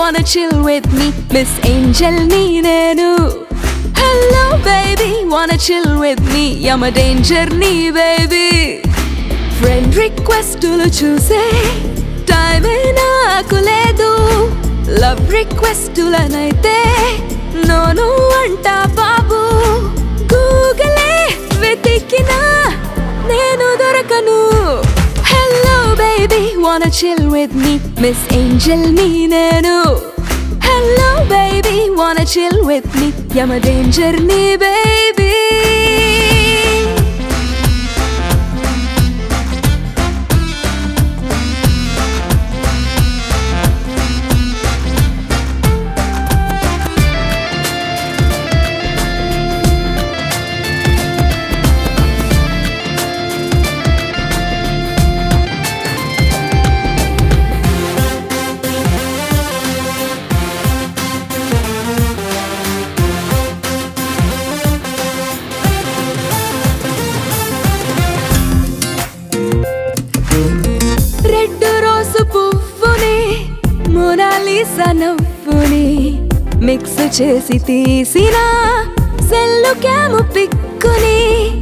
wanna chill with me Miss Angel నీ నేను Hello baby wanna chill with me I'm a danger నీ baby friend రిక్వెస్టులు చూసే టైమే నాకు లేదు లవ్ రిక్వెస్టులనైతే నోను అంట బాబు గూగలే వెతికినా నేను దొరకను hello baby wanna chill with me miss angel నీ నేను hello baby wanna chill with me యమ డేంజర్ నీ బేబీ రెడ్ రోజు పువ్వుని మొనాలిసా నవ్వుని మిక్స్ చేసి తీసిన సెల్లు క్యాము పిక్కుని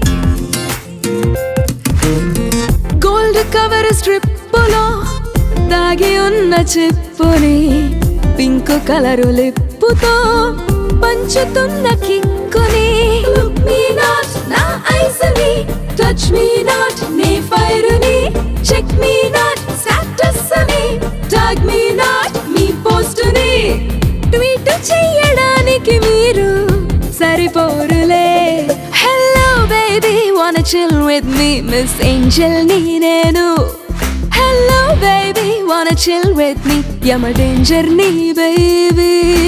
గోల్డ్ కవర్ స్ట్రిప్పులో దాగి ఉన్న చిప్పుని పింక్ కలరు లిప్పుతో పంచుతున్న కిక్కుని మీ నాట్ నా ఐస్ని టచ్ మీ నాట్ నీ ఫైరుని చెక్ మీ నాట్ స్టేటస్ అని టాగ్ మీ నాట్ మీ పోస్టుని ట్వీట్ చెయ్యడానికి మీరు సరిపోరులే hello baby wanna chill with me miss angel నీ నేను hello baby wanna chill with me యమ డేంజర్ నీ బేబీ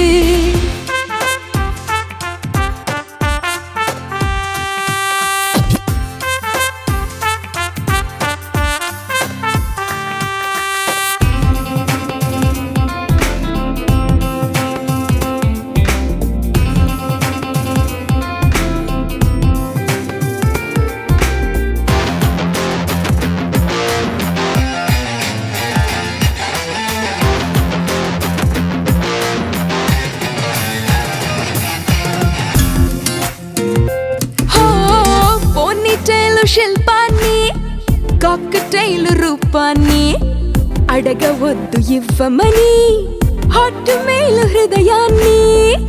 హో పోనీటైలు శిల్పాన్ని కాకటైలు రూపాన్ని అడగవద్దు ఇవ్వమని హాట్ మెయిల్ హృదయాన్ని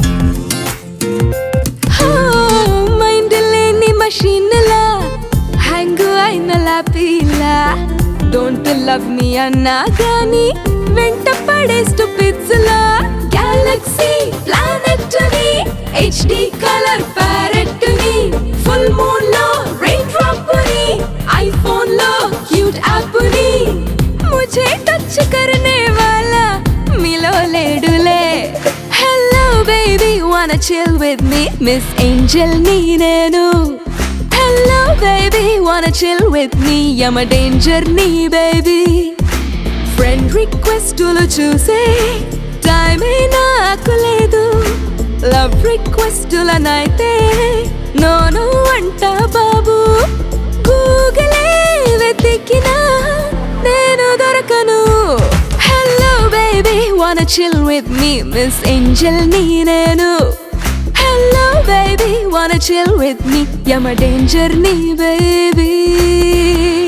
హో మైండ్ లేని మషీన్లా హ్యాంగ్ అయిన లాపీలా డోంట్ లవ్ మీ అన్నా గాని వెంట పడే స్టూపిడ్స్ లా గెలాక్సీ ప్లానెట్ ని హెచ్డి కలర్ ప్యారెట్ ని ఫుల్ మూన్ లో రెయిన్ డ్రాప్ ని ఐఫోన్ లో క్యూట్ యాప్ ని ముझे టచ్ करने वाला మిలో లేడులే hello baby wanna chill with me miss angel నీ నేను hello baby wanna chill with me యమ డేంజర్ నీ బేబీ ఫ్రెండ్ రిక్వెస్టులు చూసే టైమే నాకు లేదు లవ్ రిక్వెస్టులనైతే నోను అంట బాబు గూగలే వెతికినా నేను దొరకను hello baby wanna chill with me miss angel నీ నేను hello baby wanna chill with me యమ డేంజర్ నీ బేబీ